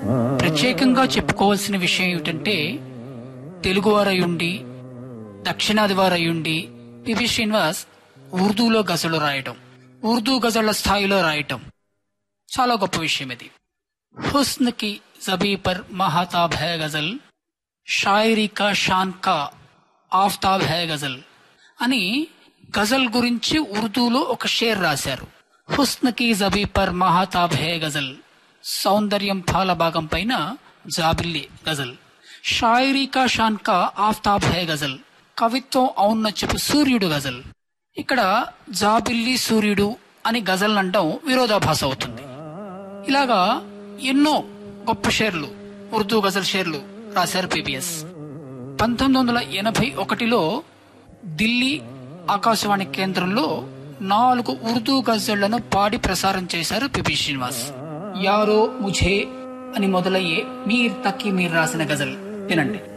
ప్రత్యేకంగా చెప్పుకోవాల్సిన విషయం ఏమిటంటే తెలుగువారయుండి దక్షిణాది వారయుండి పివి శ్రీనివాస్ ఉర్దూలో గజలు రాయటం ఉర్దూ గజళ్ల స్థాయిలో రాయటం చాలా గొప్ప విషయం ఇది హుస్న్ కి జబీ పర్ మహాతాబ్ హై గజల్ షాయరీ కా షాన్ కా ఆఫ్తాబ్ హై గజల్ అని గజల్ గురించి ఉర్దూలో ఒక షేర్ రాశారు హుస్న్ కి జబీ పర్ మహాతాబ్ హే గజల్ సౌందర్యం పాల భాగం పైన జాబిల్లి గజల్ షాయరీ కా షాన్ కా ఆఫ్తాబ్ హే గజల్ కవిత్వం ఔన్నత్యపు సూర్యుడు గజల్ ఇక్కడ జాబిల్లి సూర్యుడు అని గజల్ అంటాం విరోధాభాస అవుతుంది ఇలాగా ఎన్నో గొప్ప షేర్లు ఉర్దూ గజల్ షేర్లు రాశారు పిబిఎస్ పంతొమ్మిది వందల ఎనభై ఒకటిలో ఢిల్లీ ఆకాశవాణి కేంద్రంలో నాలుగు ఉర్దూ గజళ్లను పాడి ప్రసారం చేశారు పిబి శ్రీనివాస్ యారో ముఝే అని మొదలయ్యే మీర్ తక్కి మీరు రాసిన గజల్ వినండి